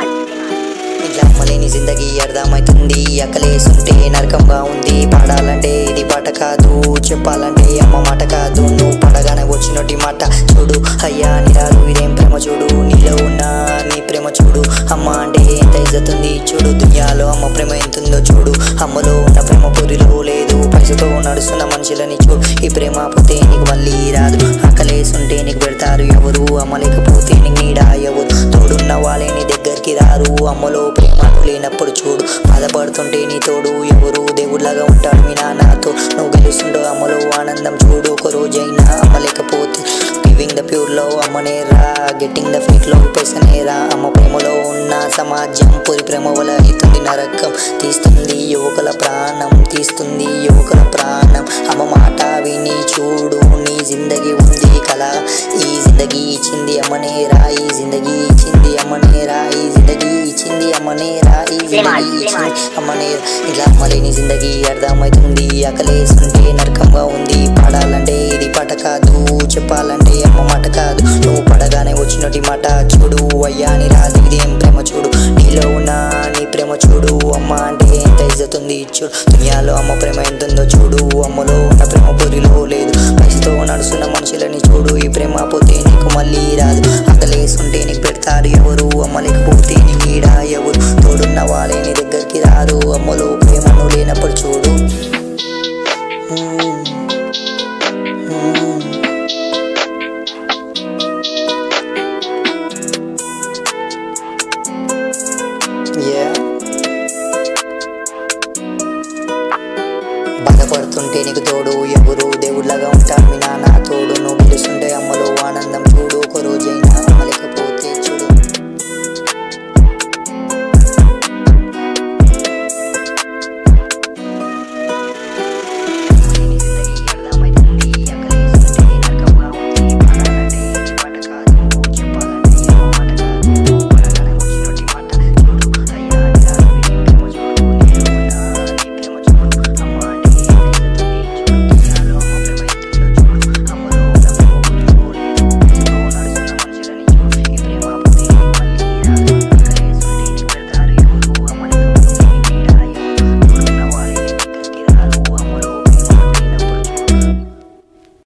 ఇట్లా అమ్మలేని జిందగీ అర్థమవుతుంది అక్కలేసుంటే నరకంగా ఉంది పాడాలంటే ఇది పాట కాదు చెప్పాలంటే అమ్మ మాట కాదు నువ్వు పడగానే వచ్చినట్టు మాట చూడు అయ్యా నిరాలు ఇదేం ప్రేమ చూడు నీలో ఉన్న నీ ప్రేమ చూడు అమ్మ అంటే ఎంత ఇజ్జతుంది చూడు దునియాలో అమ్మ ప్రేమ ఎంతుందో చూడు అమ్మలో ఉన్న ప్రేమ పొరిలో లేదు పైసతో నడుస్తున్న మనుషులని చూడు ఈ ప్రేమ పోతే నీకు మళ్ళీ రాదు ఆకలేసుంటే నీకు పెడతారు ఎవరు అమ్మ లేకపోతే నీకు నీడా ఎవరు తోడున్న వాళ్ళే నీ దగ్గరికి రారు అమ్మలో ప్రేమ లేనప్పుడు చూడు బాధపడుతుంటే నీ తోడు ఎవరు దేవుడిలాగా ఉంటాడు మీ నాన్నతో నువ్వు గెలుస్తుండో అమ్మలో ఆనందం చూడు ఒక రోజైనా అమ్మ లేకపోతే గివింగ్ ద ప్యూర్ లో అమ్మనే రా గెట్టింగ్ ద ఫేక్ లో పైసనే రా అమ్మ ప్రేమలో ఉన్న సమాజం పూరి ప్రేమ వల్ల అవుతుంది నరకం తీస్తుంది యువకుల ప్రాణం తీస్తుంది యువకుల ప్రాణం అమ్మ మాట విని చూడు నీ జిందగీ ఉంది కళ ఈ జిందగీ ఇచ్చింది అమ్మనే రా ఈ జిందగీ ఇచ్చింది అమ్మనే రా ఈ జిందగీ ఇచ్చింది అమ్మనే రా ఈ జిందగీ ఇచ్చింది అమ్మనే రా. ఇట్లా అమ్మలేని జిందగీ అర్థమవుతుంది ఆకలేస్తుంటే నరకంగా ఉంది పాడాలంటే ఇది పాట కాదు చెప్పాలంటే అమ్మ మాట కాదు నువ్వు పడగానే వచ్చినటి మాట చూడు అయ్యా నీ రాదు ఇదేం ప్రేమ చూడు నీలో ఉన్న నీ ప్రేమ చూడు అమ్మ అంటే ఎంత ఇజ్జతుంది చూడు దునియాలో అమ్మ ప్రేమ ఎంతుందో చూడు అమ్మలో ఉన్న ప్రేమ పొరిలో లేదు పైసతో నడుస్తున్న మనుషులని చూడు ఈ ప్రేమ పోతే నీకు మళ్ళీ రాదు ఆకలేసుంటే నీకు పెడతారు ఎవరు అమ్మ లేకపోతే నీ నీడ ఎవరు తోడున్న వాళ్ళే నీ దగ్గరికి రారు అమ్మలో ప్రేమను లేనప్పుడు చూడు మ్మ్. మ్మ్. Yeah. బాధపడుతుంటే నీకు తోడు